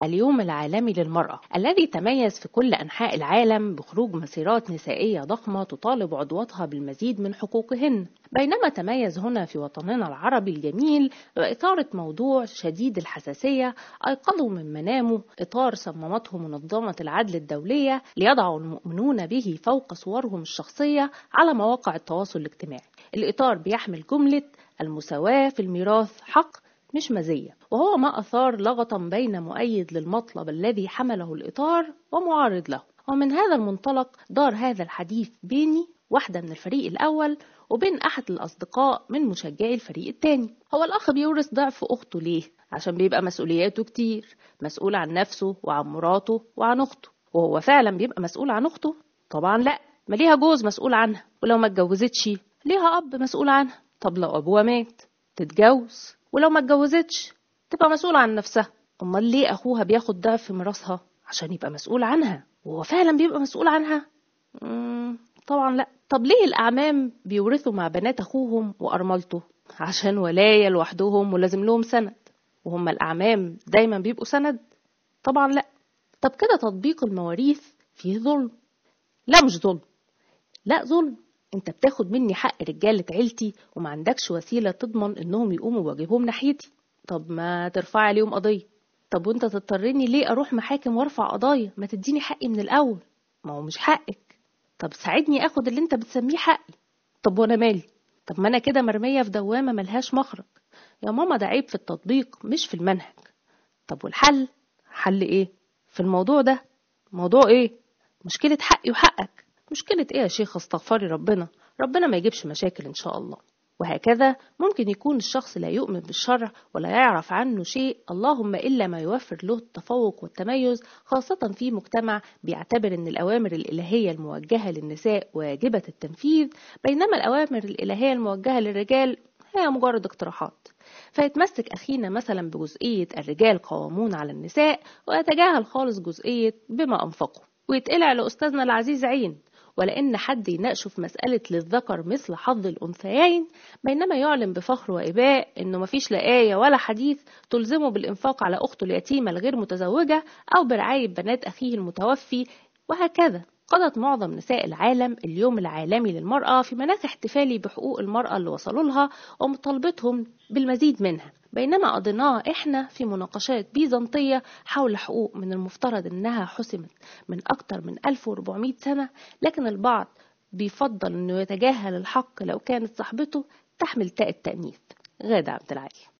اليوم العالمي للمرأة الذي تميز في كل أنحاء العالم بخروج مسيرات نسائية ضخمة تطالب عضواتها بالمزيد من حقوقهن بينما تميز هنا في وطننا العربي الجميل بإثارة موضوع شديد الحساسية أيقظوا من منامه إطار صممته منظمة العدل الدولية ليضعوا المؤمنون به فوق صورهم الشخصية على مواقع التواصل الاجتماعي الإطار بيحمل جملة المساواة في الميراث حق مش مزية وهو ما أثار لغطا بين مؤيد للمطلب الذي حمله الإطار ومعارض له ومن هذا المنطلق دار هذا الحديث بيني واحدة من الفريق الأول وبين أحد الأصدقاء من مشجعي الفريق التاني هو الأخ بيورث ضعف أخته ليه؟ عشان بيبقى مسؤولياته كتير مسؤول عن نفسه وعن مراته وعن أخته وهو فعلا بيبقى مسؤول عن أخته؟ طبعا لأ ما ليها جوز مسؤول عنها ولو ما اتجوزتش ليها أب مسؤول عنها طب لو أبوها مات تتجوز ولو ما اتجوزتش تبقى مسؤولة عن نفسها أمال ليه أخوها بياخد ضعف ميراثها عشان يبقى مسؤول عنها وهو فعلا بيبقى مسؤول عنها مم طبعا لا طب ليه الأعمام بيورثوا مع بنات أخوهم وأرملته عشان ولاية لوحدهم ولازم لهم سند وهم الأعمام دايما بيبقوا سند طبعا لا طب كده تطبيق المواريث فيه ظلم لا مش ظلم لا ظلم انت بتاخد مني حق رجالة عيلتي وما عندكش وسيلة تضمن انهم يقوموا بواجبهم ناحيتي طب ما ترفع عليهم قضية طب وانت تضطرني ليه اروح محاكم وارفع قضايا ما تديني حقي من الاول ما هو مش حقك طب ساعدني اخد اللي انت بتسميه حقي طب وانا مالي طب ما انا كده مرمية في دوامة ملهاش مخرج يا ماما ده عيب في التطبيق مش في المنهج طب والحل حل ايه في الموضوع ده موضوع ايه مشكلة حقي وحقك مشكلة ايه يا شيخ استغفري ربنا ربنا ما يجيبش مشاكل ان شاء الله وهكذا ممكن يكون الشخص لا يؤمن بالشرع ولا يعرف عنه شيء اللهم إلا ما يوفر له التفوق والتميز خاصة في مجتمع بيعتبر أن الأوامر الإلهية الموجهة للنساء واجبة التنفيذ بينما الأوامر الإلهية الموجهة للرجال هي مجرد اقتراحات فيتمسك أخينا مثلا بجزئية الرجال قوامون على النساء ويتجاهل خالص جزئية بما أنفقوا ويتقلع لأستاذنا العزيز عين ولأن حد يناقشه في مسألة للذكر مثل حظ الأنثيين بينما يعلن بفخر وإباء إنه مفيش لا آية ولا حديث تلزمه بالإنفاق على أخته اليتيمة الغير متزوجة أو برعاية بنات أخيه المتوفي وهكذا قضت معظم نساء العالم اليوم العالمي للمرأة في مناخ احتفالي بحقوق المرأة اللي وصلوا لها ومطالبتهم بالمزيد منها بينما قضيناه احنا في مناقشات بيزنطية حول حقوق من المفترض انها حسمت من اكتر من 1400 سنة لكن البعض بيفضل انه يتجاهل الحق لو كانت صاحبته تحمل تاء التأنيث غادة عبد العالي